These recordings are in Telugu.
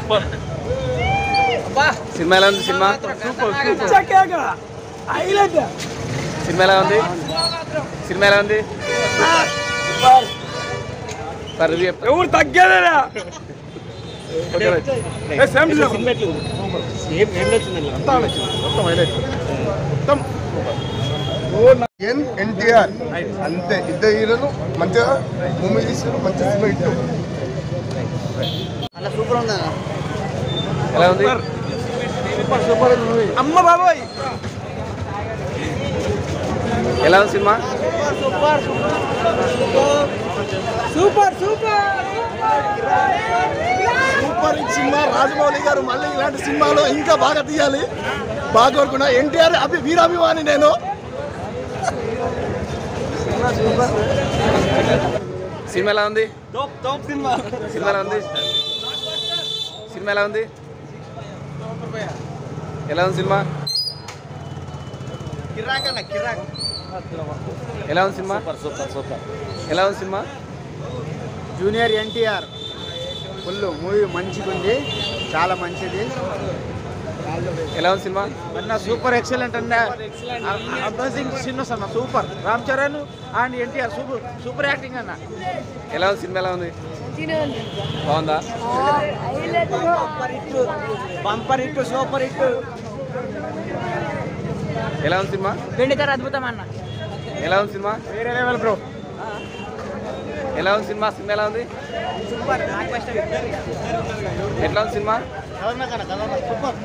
సినిమా ఎలా ఉంది సినిమా సినిమా ఎలా ఉంది సినిమా ఎలా ఉంది సార్ రివ్యూ చెప్తా ఎవరు తగ్గేదేరా ఎన్ ఎన్టీఆర్ అంతే ఇద్దరు హీరోలు మంచిగా మూవీ తీసారు మంచి సినిమా ఇట్టు ఎలా ఉంది అమ్మ బాబోయ్ ఎలా ఉంది సినిమా సూపర్ సూపర్ సూపర్ హిట్ సినిమా రాజమౌళి గారు మళ్ళీ ఇలాంటి సినిమాలు ఇంకా బాగా తీయాలి బాగా కోరుకున్నా ఎన్టీఆర్ అభి వీరాభిమాని నేను సినిమా ఎలా ఉంది టాప్ టాప్ సినిమా సినిమా ఎలా ఉంది సినిమా ఎలా ఉంది ఎలా ఉంది సినిమా కిరాక్ అన్న కిరాక్ ఎలా ఉంది సినిమా సూపర్ సూపర్ ఎలా ఉంది సినిమా జూనియర్ ఎన్టీఆర్ ఫుల్ మూవీ మంచిగా ఉంది చాలా మంచిది ఎలా ఉంది సినిమా అన్న సూపర్ ఎక్సలెంట్ అన్న అమేజింగ్ సినిమాస్ అన్న super Ram Charan and NTR super super acting అన్న ఎలా ఉంది సినిమా ఎలా ఉంది బాగుందా బంపర్ హిట్ సూపర్ హిట్ ఎలా ఉంది సినిమా వెండితెర అద్భుతం అన్న ఎలా ఉంది సినిమా వేరే లెవెల్ బ్రో ఎలా ఉంది సినిమా సినిమా ఎలా ఉంది సూపర్ నాకు ఫస్ట్ ఎట్లా ఉంది సినిమా సూపర్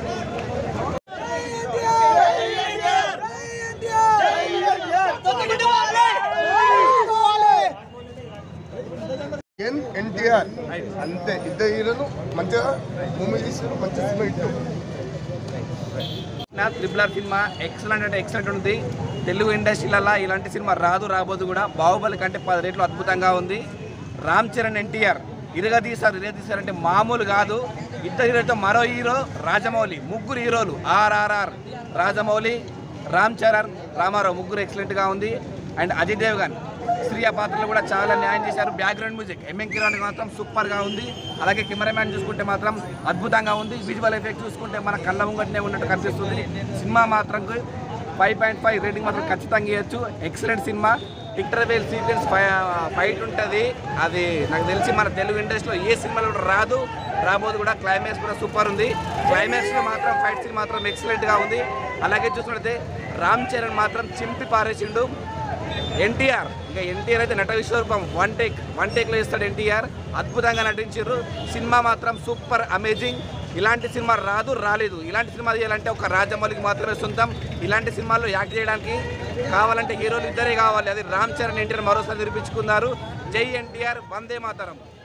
ఎన్ ఎన్టీఆర్ అంతే ఇద్దరు హీరోలు మంచిగా మూవీ తీసారు మంచి సినిమా ఇట్టు నా త్రిబుల్ ఆర్ సినిమా ఎక్సలెంట్ అంటే ఎక్సలెంట్ ఉంది తెలుగు ఇండస్ట్రీలలో ఇలాంటి సినిమా రాదు రాబోదు కూడా బాహుబలి కంటే పది రేట్లు అద్భుతంగా ఉంది రామ్ చరణ్ ఎన్టీఆర్ ఇరగా తీశారు ఇరగా తీశారంటే మామూలు కాదు ఇద్దరు హీరోతో మరో హీరో రాజమౌళి ముగ్గురు హీరోలు ఆర్ఆర్ఆర్ రాజమౌళి రామ్ చరణ్ రామారావు ముగ్గురు ఎక్సలెంట్గా ఉంది అండ్ అజయ్ దేవ్గన్ స్త్రీ ఆ పాత్రలు కూడా చాలా న్యాయం చేశారు బ్యాక్గ్రౌండ్ మ్యూజిక్ ఎంఎం కిరాణ్ మాత్రం సూపర్గా ఉంది అలాగే కెమెరామ్యాన్ చూసుకుంటే మాత్రం అద్భుతంగా ఉంది విజువల్ ఎఫెక్ట్ చూసుకుంటే మన కళ్ళ ముంగటనే ఉన్నట్టు కనిపిస్తుంది సినిమా మాత్రం ఫైవ్ పాయింట్ ఫైవ్ రేటింగ్ మాత్రం ఖచ్చితంగా ఇవ్వచ్చు excellent cinema interval sequence fight ఉంటుంది అది నాకు తెలిసి మన తెలుగు ఇండస్ట్రీలో ఏ సినిమాలో కూడా రాదు రాబోదు కూడా క్లైమాక్స్ కూడా సూపర్ ఉంది క్లైమాక్స్లో మాత్రం ఫైట్ సీన్ మాత్రం ఎక్సలెంట్గా ఉంది అలాగే చూసుకుంటే రామ్ చరణ్ మాత్రం చింపి పారేసిండు ఎన్టీఆర్ ఇంకా ఎన్టీఆర్ అయితే నట విశ్వరూపం వన్ టేక్ వన్ టేక్లో ఇస్తాడు ఎన్టీఆర్ అద్భుతంగా నటించారు సినిమా మాత్రం సూపర్ అమేజింగ్ ఇలాంటి సినిమా రాదు రాలేదు ఇలాంటి సినిమా చేయాలంటే ఒక రాజమౌళికి మాత్రమే సొంతం ఇలాంటి సినిమాల్లో యాక్ట్ చేయడానికి కావాలంటే హీరోలు ఇద్దరే కావాలి అది రామ్ చరణ్ ఎన్టీఆర్ మరోసారి నిరూపించుకున్నారు జై ఎన్టీఆర్ వందే మాతరం